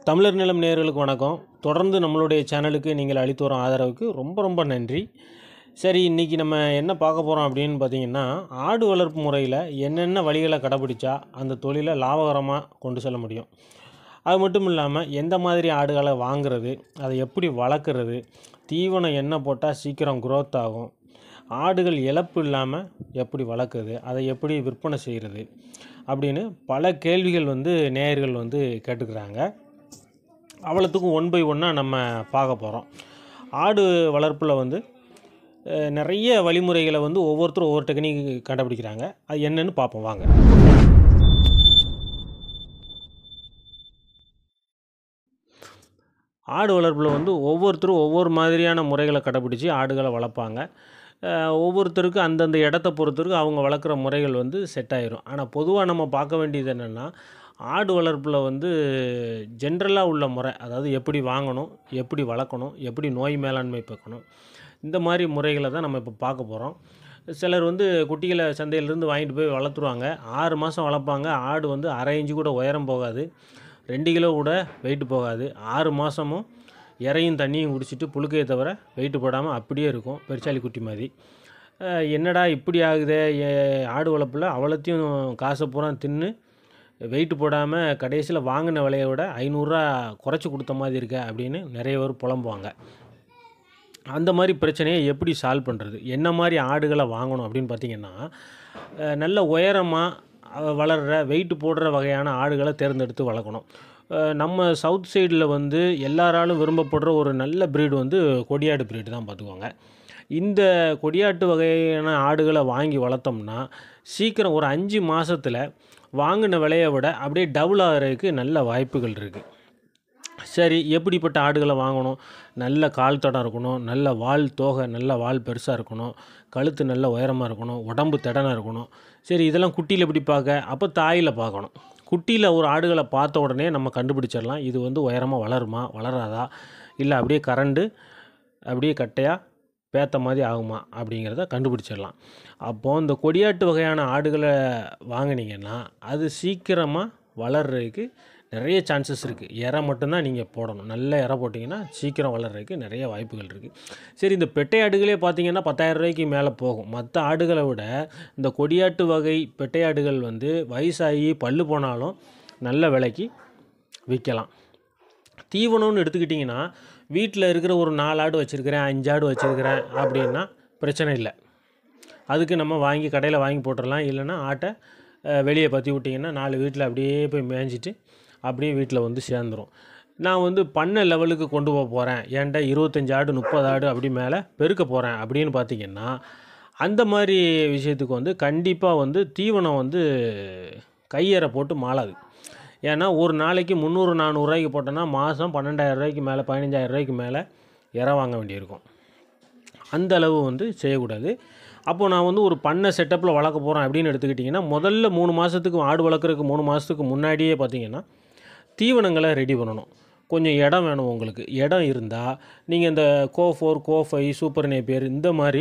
தமிழர் நிலம் நேயர்களுக்கு வணக்கம் தொடர்ந்து நம்மளுடைய சேனலுக்கு நீங்கள் அளித்து வரும் ஆதரவுக்கு ரொம்ப ரொம்ப நன்றி சரி இன்றைக்கி நம்ம என்ன பார்க்க போகிறோம் அப்படின்னு பார்த்தீங்கன்னா ஆடு வளர்ப்பு முறையில் என்னென்ன வழிகளை கடைப்பிடிச்சா அந்த தொழிலை லாபகரமாக கொண்டு செல்ல முடியும் அது மட்டும் இல்லாமல் எந்த மாதிரி ஆடுகளை வாங்குறது அதை எப்படி வளர்க்குறது தீவனம் என்ன போட்டால் சீக்கிரம் growth ஆகும் ஆடுகள் இழப்பு இல்லாமல் எப்படி வளர்க்குறது அதை எப்படி விற்பனை செய்கிறது அப்படின்னு பல கேள்விகள் வந்து நேயர்கள் வந்து கேட்டுக்கிறாங்க அவ்வளோத்துக்கும் ஒன் பை ஒன்னாக நம்ம பார்க்க போகிறோம் ஆடு வளர்ப்பில் வந்து அஹ், நிறைய வழிமுறைகளை வந்து ஒவ்வொருத்தரும் ஒவ்வொரு டெக்னிக் கண்டுபிடிக்கிறாங்க அது என்னன்னு பார்ப்போம் வாங்க ஆடு வளர்ப்பில் வந்து ஒவ்வொருத்தரும் ஒவ்வொரு மாதிரியான முறைகளை கடைப்பிடிச்சி ஆடுகளை வளர்ப்பாங்க அஹ், ஒவ்வொருத்தருக்கும் அந்தந்த இடத்த பொறுத்தருக்கு அவங்க வளர்க்குற முறைகள் வந்து செட் ஆயிரும் ஆனால் பொதுவாக நம்ம பார்க்க வேண்டியது என்னென்னா ஆடு வளர்ப்பில் வந்து ஜென்ரலாக உள்ள முறை அதாவது எப்படி வாங்கணும் எப்படி வளர்க்கணும் எப்படி நோய் மேலாண்மை பார்க்கணும் இந்த மாதிரி முறைகளை தான் நம்ம இப்போ பார்க்க போகிறோம் சிலர் வந்து குட்டிகளை சந்தையிலேருந்து வாங்கிட்டு போய் வளர்த்துருவாங்க ஆறு மாதம் வளர்ப்பாங்க ஆடு வந்து அரை இன்ச்சு கூட உயரம் போகாது ரெண்டு கிலோ கூட வெயிட் போகாது ஆறு மாதமும் இறையும் தண்ணியும் குடிச்சிட்டு புழுக்கையை தவிர வெயிட் போடாமல் அப்படியே இருக்கும் பெருச்சாளி குட்டி மாதிரி அஹ் என்னடா இப்படி ஆகுதே ஏ- ஆடு வளர்ப்பில் அவ்வளோத்தையும் காசை பூரா தின்னு வெயிட் போடாமல் கடைசியில் வாங்கின விலையை விட ஐநூறுரூவா குறைச்சி கொடுத்த மாதிரி இருக்க அப்படின்னு நிறைய பேர் புலம்புவாங்க அந்த மாதிரி பிரச்சனையை எப்படி சால்வ் பண்ணுறது என்ன மாதிரி ஆடுகளை வாங்கணும் அப்படின்னு பார்த்தீங்கன்னா அஹ், நல்ல உயரமாக வளர்கிற வெயிட் போடுற வகையான ஆடுகளை தேர்ந்தெடுத்து வளர்க்கணும் அஹ், நம்ம சவுத் சைடில் வந்து எல்லாராலும் விரும்பப்படுற ஒரு நல்ல breed வந்து கொடியாடு breed தான் பார்த்துக்கோங்க இந்த கொடியாட்டு வகையான ஆடுகளை வாங்கி வளர்த்தோம்னா சீக்கிரம் ஒரு அஞ்சு மாதத்தில் வாங்கின விலையை விட அப்படியே டபுள் ஆகிறதுக்கு நல்ல வாய்ப்புகள் இருக்குது சரி எப்படிப்பட்ட ஆடுகளை வாங்கணும் நல்ல கால் தடம் இருக்கணும் நல்ல வால் தோகை நல்ல வால் பெருசாக இருக்கணும் கழுத்து நல்ல உயரமாக இருக்கணும் உடம்பு திடனாக இருக்கணும் சரி இதெல்லாம் குட்டியில் எப்படி பார்க்க அப்போ தாயில் பார்க்கணும் குட்டியில் ஒரு ஆடுகளை பார்த்த உடனே நம்ம கண்டுபிடிச்சிடலாம் இது வந்து உயரமாக வளருமா வளராதா இல்லை அப்படியே கரண்டு அப்படியே கட்டையாக பேத்த மாதிரி ஆகுமா அப்படிங்கிறத கண்டுபிடிச்சிடலாம் அப்போது இந்த கொடியாட்டு வகையான ஆடுகளை வாங்குனீங்கன்னா அது சீக்கிரமாக வளர்றதுக்கு நிறைய சான்சஸ் இருக்குது இறை மட்டும்தான் நீங்கள் போடணும் நல்ல இறை போட்டிங்கன்னா சீக்கிரம் வளர்றதுக்கு நிறைய வாய்ப்புகள் இருக்குது சரி இந்த பெட்டை ஆடுகளே பார்த்தீங்கன்னா பத்தாயிரம் ரூபாய்க்கு மேலே போகும் மற்ற ஆடுகளை விட இந்த கொடியாட்டு வகை பெட்டை ஆடுகள் வந்து வயசாகி பல்லு போனாலும் நல்ல விலைக்கு விற்கலாம் தீவனம்னு எடுத்துக்கிட்டிங்கன்னா வீட்டில் இருக்கிற ஒரு நாலு ஆடு வச்சுருக்கிறேன் அஞ்சு ஆடு வச்சுருக்கிறேன் அப்படின்னா பிரச்சனை இல்லை அதுக்கு நம்ம வாங்கி கடையில் வாங்கி போட்டுடலாம் இல்லைன்னா ஆட்டை அஹ், வெளியே பற்றி விட்டிங்கன்னா நாலு வீட்டில் அப்படியே போய் மேய்ஞ்சிட்டு அப்படியே வீட்டில் வந்து சேர்ந்துரும் நான் வந்து பண்ணை லெவலுக்கு கொண்டு போக போகிறேன் ஏன்டா இருபத்தஞ்சு ஆடு முப்பது ஆடு அப்படி மேலே பெருக்க போகிறேன் அப்படின்னு பார்த்தீங்கன்னா அந்த மாதிரி விஷயத்துக்கு வந்து கண்டிப்பாக வந்து தீவனம் வந்து கையறை போட்டு மாளாது ஏன்னா ஒரு நாளைக்கு முந்நூறு நானூறுரூவாய்க்கு போட்டோன்னா மாதம் பன்னெண்டாயிரம் ரூபாய்க்கு மேலே பதினஞ்சாயிரம் ரூபாய்க்கு மேலே இறை வாங்க வேண்டியிருக்கும் அந்த அளவு வந்து செய்யக்கூடாது அப்போது நான் வந்து ஒரு பண்ணை செட்டப்பில் வளர்க்க போகிறேன் அப்படின்னு எடுத்துக்கிட்டிங்கன்னா முதல்ல மூணு மாதத்துக்கு ஆடு வளர்க்குறதுக்கு மூணு மாதத்துக்கு முன்னாடியே பார்த்தீங்கன்னா தீவனங்களை ரெடி பண்ணணும் கொஞ்சம் இடம் வேணும் உங்களுக்கு இடம் இருந்தால் நீங்கள் இந்த CO four CO five super Napier இந்த மாதிரி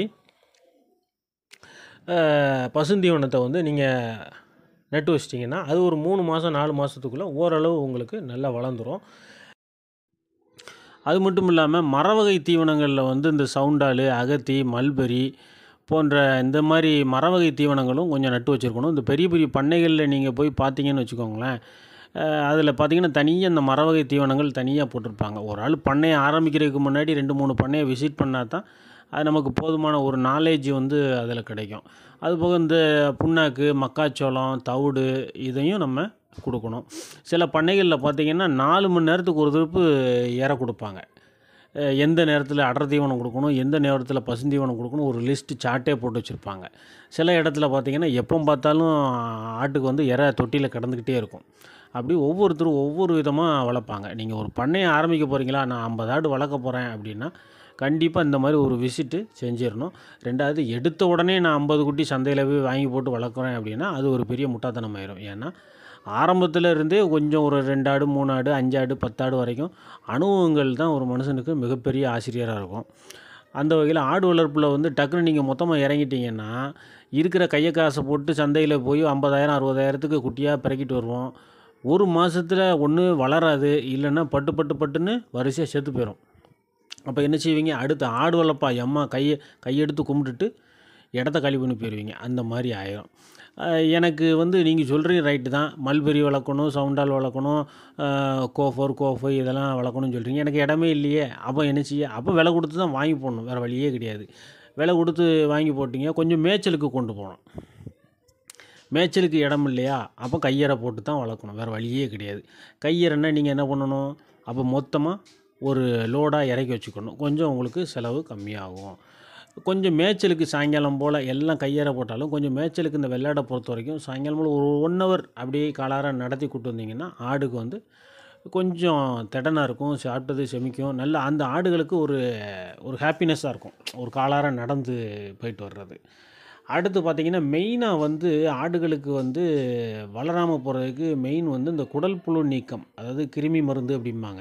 அஹ், பசுந்தீவனத்தை வந்து நீங்கள் நட்டு வச்சிட்டிங்கன்னா அது ஒரு மூணு மாதம் நாலு மாதத்துக்குள்ளே ஓரளவு உங்களுக்கு நல்லா வளர்ந்துரும் அது மட்டும் இல்லாமல் மரவகை தீவனங்களில் வந்து இந்த சவுண்டாலு அகத்தி மல்பெரி போன்ற இந்த மாதிரி மரவகை தீவனங்களும் கொஞ்சம் நட்டு வச்சுருக்கணும் இந்த பெரிய பெரிய பண்ணைகளில் நீங்கள் போய் பார்த்தீங்கன்னு வச்சுக்கோங்களேன் அதில் பார்த்தீங்கன்னா தனியாக இந்த மரவகை தீவனங்கள் தனியாக போட்டிருப்பாங்க ஒரு ஆள் பண்ணையை ஆரம்பிக்கிறதுக்கு முன்னாடி ரெண்டு மூணு பண்ணையை விசிட் பண்ணால் தான் அது நமக்கு போதுமான ஒரு நாலேஜ் வந்து அதில் கிடைக்கும் அதுபோக இந்த புண்ணாக்கு மக்காச்சோளம் தவிடு இதையும் நம்ம கொடுக்கணும் சில பண்ணைகளில் பார்த்தீங்கன்னா நாலு மணி நேரத்துக்கு ஒரு திருப்பு இற கொடுப்பாங்க அஹ் எந்த நேரத்தில் அடர் தீவனம் கொடுக்கணும் எந்த நேரத்தில் பசுந்தீவனம் கொடுக்கணும் ஒரு லிஸ்ட்டு சார்ட்டே போட்டு வச்சுருப்பாங்க சில இடத்துல பார்த்தீங்கன்னா எப்போ பார்த்தாலும் ஆட்டுக்கு வந்து இற தொட்டியில் கிடந்துக்கிட்டே இருக்கும் அப்படி ஒவ்வொருத்தரும் ஒவ்வொரு விதமாக வளர்ப்பாங்க நீங்கள் ஒரு பண்ணையை ஆரம்பிக்க போகிறீங்களா நான் ஐம்பது ஆடு வளர்க்க போகிறேன் அப்படின்னா கண்டிப்பாக இந்த மாதிரி ஒரு விசிட்டு செஞ்சிடணும் ரெண்டாவது எடுத்த உடனே நான் ஐம்பது குட்டி சந்தையில் போய் வாங்கி போட்டு வளர்க்குறேன் அப்படின்னா அது ஒரு பெரிய முட்டாத்தனம் ஆயிரும் ஏன்னா ஆரம்பத்தில் இருந்தே கொஞ்சம் ஒரு ரெண்டு ஆடு மூணு ஆடு அஞ்சு ஆடு பத்தாடு வரைக்கும் அனுபவங்கள் தான் ஒரு மனுஷனுக்கு மிகப்பெரிய ஆசிரியராக இருக்கும் அந்த வகையில் ஆடு வளர்ப்பில் வந்து டக்குன்னு நீங்கள் மொத்தமாக இறங்கிட்டீங்கன்னா இருக்கிற கையை காசை போட்டு சந்தையில் போய் ஐம்பதாயிரம் அறுபதாயிரத்துக்கு குட்டியாக பிறக்கிட்டு வருவோம் ஒரு மாசத்துல ஒன்று வளராது இல்லைன்னா பட்டு பட்டு பட்டுன்னு வரிசையாக செத்து போயிடும் அப்போ என்ன செய்வீங்க அடுத்து ஆடு வளர்ப்பா எம்மா கையை கையெடுத்து கும்பிட்டுட்டு இடத்த காலி பண்ணி போயிடுவீங்க அந்த மாதிரி ஆயிரும் அஹ் எனக்கு வந்து நீங்கள் சொல்கிறீங்க ரைட்டு தான் மல்பெரி வளர்க்கணும் சவுண்டால் வளர்க்கணும் அஹ் கோஃபர் கோஃபை இதெல்லாம் வளர்க்கணும்னு சொல்கிறீங்க எனக்கு இடமே இல்லையே அப்போ என்ன செய்ய அப்போ விலை கொடுத்து தான் வாங்கி போடணும் வேறு வழியே கிடையாது விலை கொடுத்து வாங்கி போட்டீங்க கொஞ்சம் மேய்ச்சலுக்கு கொண்டு போகணும் மேய்ச்சலுக்கு இடம் இல்லையா அப்போ கையறை போட்டு தான் வளர்க்கணும் வேறு வழியே கிடையாது கையறைன்னா நீங்கள் என்ன பண்ணணும் அப்போ மொத்தமாக ஒரு லோடாக இறக்கி வச்சுக்கணும் கொஞ்சம் உங்களுக்கு செலவு கம்மியாகும் கொஞ்சம் மேய்ச்சலுக்கு சாயங்காலம் போல் எல்லாம் கையறை போட்டாலும் கொஞ்சம் மேய்ச்சலுக்கு இந்த வெள்ளாடை பொறுத்த வரைக்கும் சாயங்காலம் போல் ஒரு ஒன் ஹவர் அப்படியே காலார நடத்தி கூட்டு வந்தீங்கன்னா ஆடுக்கு வந்து கொஞ்சம் திடனாக இருக்கும் சாப்பிட்டது செமிக்கும் நல்ல அந்த ஆடுகளுக்கு ஒரு ஒரு ஹாப்பினஸ்ஸாக இருக்கும் ஒரு காலார நடந்து போயிட்டு வர்றது அடுத்து பார்த்திங்கன்னா மெயினாக வந்து ஆடுகளுக்கு வந்து வளராமல் போகிறதுக்கு மெயின் வந்து இந்த குடல் புழு நீக்கம் அதாவது கிருமி மருந்து அப்படிம்பாங்க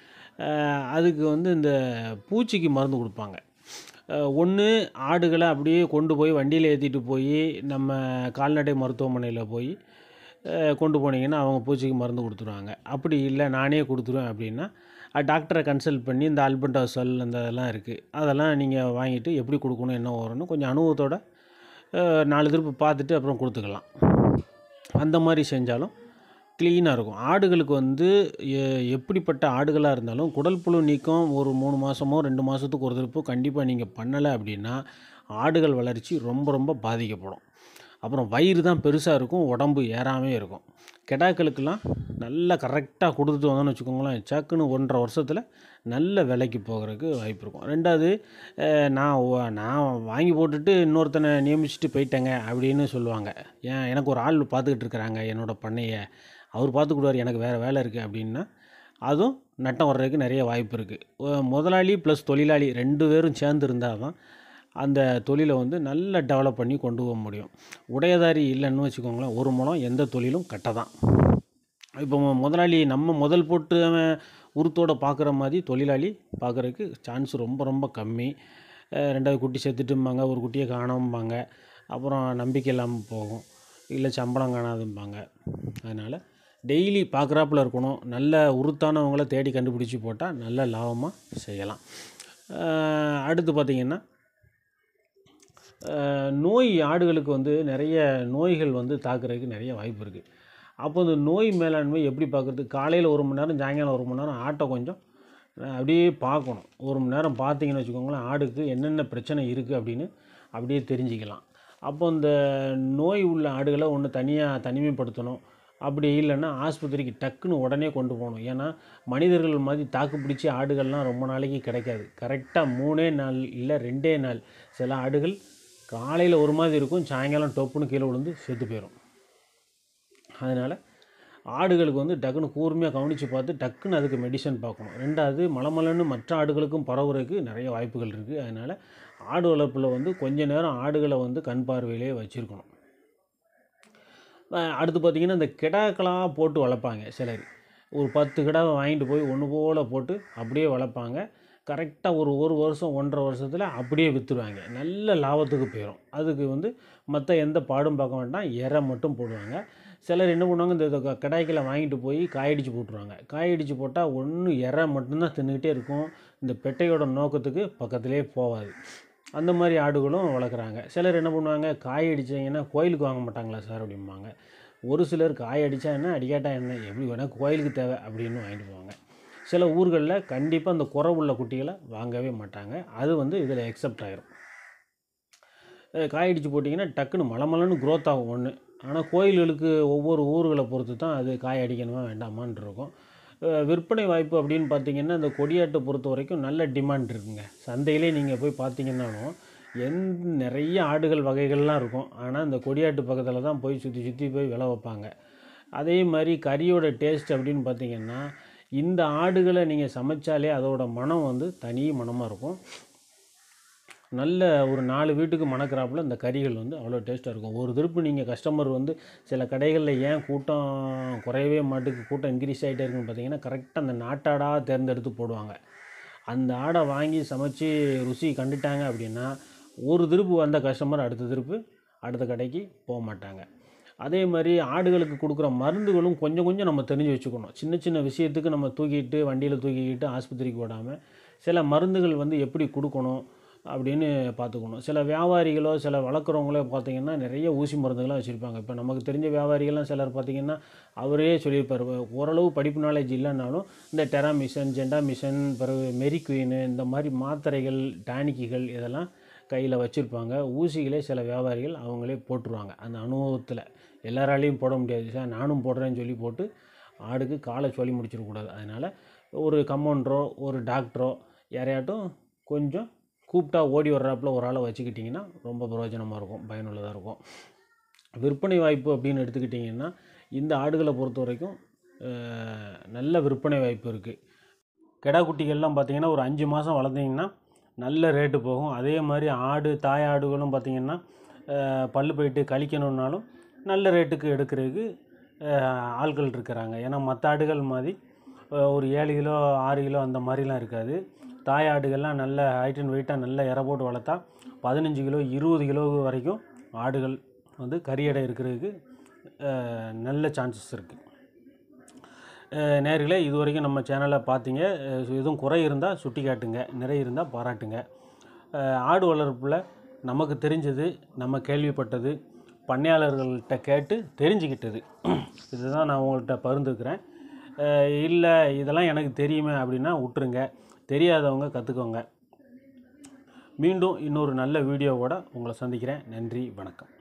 அஹ் அதுக்கு வந்து இந்த பூச்சிக்கு மருந்து கொடுப்பாங்க ஒன்று ஆடுகளை அப்படியே கொண்டு போய் வண்டியில் ஏற்றிட்டு போய் நம்ம கால்நடை மருத்துவமனையில் போய் அஹ் கொண்டு போனீங்கன்னா அவங்க பூச்சிக்கு மருந்து கொடுத்துருவாங்க அப்படி இல்லை நானே கொடுத்துருவேன் அப்படின்னா அஹ் டாக்டரை கன்சல்ட் பண்ணி இந்த அல்பண்டாசல் அந்த இதெல்லாம் இருக்குது அதெல்லாம் நீங்கள் வாங்கிட்டு எப்படி கொடுக்கணும் என்ன வரும்னு கொஞ்சம் அனுபவத்தோட அஹ் நாலு திருப்பு பார்த்துட்டு அப்புறம் கொடுத்துக்கலாம் அந்த மாதிரி செஞ்சாலும் க்ளீனாக இருக்கும் ஆடுகளுக்கு வந்து எ- எப்படிப்பட்ட ஆடுகளாக இருந்தாலும் குடல் புழு நீக்கம் ஒரு மூணு மாதமோ ரெண்டு மாதத்துக்கு ஒரு திருப்பு கண்டிப்பாக நீங்கள் பண்ணலை அப்படின்னா ஆடுகள் வளர்ச்சி ரொம்ப ரொம்ப பாதிக்கப்படும் அப்புறம் வயிறு தான் பெருசாக இருக்கும் உடம்பு ஏறாமே இருக்கும் கெடாக்களுக்கெல்லாம் நல்லா கரெக்டாக கொடுத்துட்டு வந்தோம்னு வச்சுக்கோங்களேன் சக்குன்னு ஒன்றரை வருஷத்தில் நல்ல விலைக்கு போகிறதுக்கு வாய்ப்பு இருக்கும் ரெண்டாவது அஹ், நான் ஒ- நான் வாங்கி போட்டுட்டு இன்னொருத்தனை நியமிச்சுட்டு போயிட்டேங்க அப்படின்னு சொல்லுவாங்க ஏன் எனக்கு ஒரு ஆள் பார்த்துக்கிட்டு இருக்கிறாங்க என்னோடய பண்ணையை அவர் பார்த்துக்கிடுவார் எனக்கு வேறு வேலை இருக்குது அப்படின்னா அதுவும் நட்டம் வர்றதுக்கு நிறைய வாய்ப்பு இருக்குது முதலாளி ப்ளஸ் தொழிலாளி ரெண்டு பேரும் சேர்ந்து இருந்தால் தான் அந்த தொழிலை வந்து நல்லா டெவலப் பண்ணி கொண்டு போக முடியும் உடையதாரி இல்லைன்னு வச்சுக்கோங்களேன் ஒரு மூலம் எந்த தொழிலும் கட்ட தான் இப்போ மு- முதலாளி நம்ம முதல் போட்டு அவன் உருத்தோட பார்க்குற மாதிரி தொழிலாளி பார்க்குறதுக்கு சான்ஸ் ரொம்ப ரொம்ப கம்மி அஹ் ரெண்டாவது குட்டி செத்துட்டும்பாங்க ஒரு குட்டியை காணாமம்பாங்க அப்புறம் நம்பிக்கை இல்லாமல் போகும் இல்லை சம்பளம் காணாதும்பாங்க அதனால் டெய்லி பார்க்குறாப்புல இருக்கணும் நல்ல உருத்தானவங்கள தேடி கண்டுபிடிச்சி போட்டால் நல்ல லாபமாக செய்யலாம் அஹ் அடுத்து பார்த்திங்கன்னா அஹ் நோய் ஆடுகளுக்கு வந்து நிறைய நோய்கள் வந்து தாக்குறதுக்கு நிறைய வாய்ப்பு இருக்குது அப்போ இந்த நோய் மேலாண்மை எப்படி பார்க்குறது காலையில் ஒரு மணி நேரம் சாயங்காலம் ஒரு மணி நேரம் ஆட்டை கொஞ்சம் அஹ் அப்படியே பார்க்கணும் ஒரு மணி நேரம் பார்த்தீங்கன்னு வச்சுக்கோங்களேன் ஆடுக்கு என்னென்ன பிரச்சனை இருக்குது அப்படின்னு அப்படியே தெரிஞ்சுக்கலாம் அப்போ இந்த நோய் உள்ள ஆடுகளை ஒன்று தனியாக தனிமைப்படுத்தணும் அப்படி இல்லைன்னா ஆஸ்பத்திரிக்கு டக்குன்னு உடனே கொண்டு போகணும் ஏன்னா மனிதர்கள் மாதிரி தாக்கு பிடிச்சி ஆடுகள்லாம் ரொம்ப நாளைக்கு கிடைக்காது கரெக்டாக மூணே நாள் இல்லை ரெண்டே நாள் சில ஆடுகள் காலையில் ஒரு மாதிரி இருக்கும் சாயங்காலம் டொப்புன்னு கீழே விழுந்து செத்து போயிடும் அதனால் ஆடுகளுக்கு வந்து டக்குன்னு கூர்மையாக கவனித்து பார்த்து டக்குன்னு அதுக்கு மெடிசன் பார்க்கணும் ரெண்டாவது மலமலன்னு மற்ற ஆடுகளுக்கும் பரவுறதுக்கு நிறைய வாய்ப்புகள் இருக்குது அதனால் ஆடு வளர்ப்பில் வந்து கொஞ்ச நேரம் ஆடுகளை வந்து கண் பார்வையிலே வச்சுருக்கணும் அஹ் அடுத்து பார்த்திங்கன்னா இந்த கிடாக்களாக போட்டு வளர்ப்பாங்க சிலர் ஒரு பத்து கிடாவை வாங்கிட்டு போய் ஒன்று போல் போட்டு அப்படியே வளர்ப்பாங்க கரெக்டாக ஒரு ஒரு வருஷம் ஒன்றரை வருஷத்தில் அப்படியே விற்றுருவாங்க நல்ல லாபத்துக்கு போயிடும் அதுக்கு வந்து மற்ற எந்த பாடும் பார்க்க வேண்டாம் இறை மட்டும் போடுவாங்க சிலர் என்ன பண்ணுவாங்க இந்த க- கடாய்களை வாங்கிட்டு போய் காயடிச்சு போட்டுருவாங்க காயடிச்சு போட்டால் ஒன்று இறை மட்டும்தான் தின்னுக்கிட்டே இருக்கும் இந்த பெட்டையோட நோக்கத்துக்கு பக்கத்திலே போகாது அந்த மாதிரி ஆடுகளும் வளர்க்குறாங்க சிலர் என்ன பண்ணுவாங்க காய் அடிச்சிங்கன்னா கோயிலுக்கு வாங்க மாட்டாங்களா சார் அப்படிம்பாங்க ஒரு சிலர் காய் அடித்தா என்ன அடிக்காட்டா என்ன எப்படி வேணால் கோயிலுக்கு தேவை அப்படின்னு வாங்கிட்டு போவாங்க சில ஊர்களில் கண்டிப்பாக அந்த குறை உள்ள குட்டிகளை வாங்கவே மாட்டாங்க அது வந்து இதில் எக்ஸப்ட் ஆயிரும் அஹ் காய் அடித்து போட்டிங்கன்னா டக்குன்னு மலமலன்னு growth ஆகும் ஒன்று ஆனால் கோயில்களுக்கு ஒவ்வொரு ஊர்களை பொறுத்து தான் அது காய் அடிக்கணுமா வேண்டாமான்னு இருக்கும் அஹ் விற்பனை வாய்ப்பு அப்படின்னு பார்த்தீங்கன்னா இந்த கொடியாட்டை பொறுத்த வரைக்கும் நல்ல டிமாண்ட் இருக்குங்க சந்தையிலே நீங்கள் போய் பார்த்தீங்கன்னாலும் எந் நிறைய ஆடுகள் வகைகள்லாம் இருக்கும் ஆனால் இந்த கொடியாட்டு பக்கத்தில் தான் போய் சுற்றி சுற்றி போய் விலை வைப்பாங்க அதே மாதிரி கறியோட டேஸ்ட் அப்படின்னு பார்த்தீங்கன்னா இந்த ஆடுகளை நீங்கள் சமைச்சாலே அதோட மனம் வந்து தனி மணமாக இருக்கும் நல்ல ஒரு நாலு வீட்டுக்கு மணக்கிறாப்புல இந்த கறிகள் வந்து அவ்வளோ டேஸ்ட்டாக இருக்கும் ஒரு திருப்பு நீங்கள் கஸ்டமர் வந்து சில கடைகளில் ஏன் கூட்டம் குறையவே மாட்டுக்கு கூட்டம் இன்க்ரீஸ் ஆகிட்டே இருக்குன்னு பார்த்தீங்கன்னா கரெக்டாக அந்த நாட்டாடாக தேர்ந்தெடுத்து போடுவாங்க அந்த ஆடை வாங்கி சமைச்சு ருசி கண்டுட்டாங்க அப்படின்னா ஒரு திருப்பு வந்த கஸ்டமர் அடுத்த திருப்பு அடுத்த கடைக்கு போக மாட்டாங்க அதே மாதிரி ஆடுகளுக்கு கொடுக்குற மருந்துகளும் கொஞ்சம் கொஞ்சம் நம்ம தெரிஞ்சு வச்சுக்கணும் சின்ன சின்ன விஷயத்துக்கு நம்ம தூக்கிட்டு வண்டியில் தூக்கிக்கிட்டு ஆஸ்பத்திரிக்கு ஓடாமல் சில மருந்துகள் வந்து எப்படி கொடுக்கணும் அப்படின்னு பார்த்துக்கணும் சில வியாபாரிகளோ சில வளர்க்குறவங்களோ பார்த்தீங்கன்னா நிறைய ஊசி மருந்துகள்லாம் வச்சுருப்பாங்க இப்போ நமக்கு தெரிஞ்ச வியாபாரிகள்லாம் சிலர் பார்த்தீங்கன்னா அவரே சொல்லியிருப்பார் ஓரளவு படிப்பு நாலேஜ் இல்லைன்னாலும் இந்த டெராமிஷன் ஜெண்டாமிஷன் பிறகு மெரிக்வீனு இந்த மாதிரி மாத்திரைகள் டானிக்குகள் இதெல்லாம் கையில் வச்சுருப்பாங்க ஊசிகளே சில வியாபாரிகள் அவங்களே போட்டுருவாங்க அந்த அனுபவத்தில் எல்லாராலையும் போட முடியாது சார் நானும் போடுறேன்னு சொல்லி போட்டு ஆடுக்கு காலை சொல்லி முடிச்சிடக்கூடாது அதனால் ஒரு கம்பவுண்டரோ ஒரு டாக்டரோ யாரையாட்டும் கொஞ்சம் கூப்பிட்டா ஓடி வர்றாப்புல ஒரு ஆளை வச்சுக்கிட்டிங்கன்னா ரொம்ப பிரயோஜனமாக இருக்கும் பயனுள்ளதாக இருக்கும் விற்பனை வாய்ப்பு அப்படின்னு எடுத்துக்கிட்டிங்கன்னா இந்த ஆடுகளை பொறுத்த வரைக்கும் அஹ், நல்ல விற்பனை வாய்ப்பு இருக்குது கிடா குட்டிகள்லாம் பார்த்தீங்கன்னா ஒரு அஞ்சு மாதம் வளர்த்தீங்கன்னா நல்ல ரேட்டு போகும் அதே மாதிரி ஆடு தாய் ஆடுகளும் பார்த்தீங்கன்னா அஹ், பல்லு போயிட்டு கழிக்கணுன்னாலும் நல்ல ரேட்டுக்கு எடுக்கிறதுக்கு அஹ், ஆட்கள் இருக்கிறாங்க ஏன்னா மற்ற ஆடுகள் மாதிரி அஹ், ஒரு ஏழு கிலோ ஆறு கிலோ அந்த மாதிரிலாம் இருக்காது தாய் ஆடுகள்லாம் நல்ல ஹைட் அண்ட் வெயிட்டாக நல்ல எரை போட்டு வளர்த்தா பதினஞ்சு கிலோ இருபது கிலோ வரைக்கும் ஆடுகள் வந்து கரியடை இருக்கிறதுக்கு அஹ், நல்ல சான்சஸ் இருக்குது நேர்களே இது வரைக்கும் நம்ம சேனலை பார்த்தீங்க அஹ் எதுவும் குறை இருந்தால் சுட்டி காட்டுங்க நிறை இருந்தால் பாராட்டுங்க அஹ் ஆடு வளர்ப்பில் நமக்கு தெரிஞ்சது நம்ம கேள்விப்பட்டது பண்ணையாளர்கள்ட்ட கேட்டு தெரிஞ்சுக்கிட்டது இதுதான் நான் உங்கள்கிட்ட பகிர்ந்துக்கிறேன் இல்லை இதெல்லாம் எனக்கு தெரியுமே அப்படின்னா விட்டுருங்க தெரியாதவங்க கற்றுக்கோங்க மீண்டும் இன்னொரு நல்ல வீடியோவோட உங்களை சந்திக்கிறேன் நன்றி வணக்கம்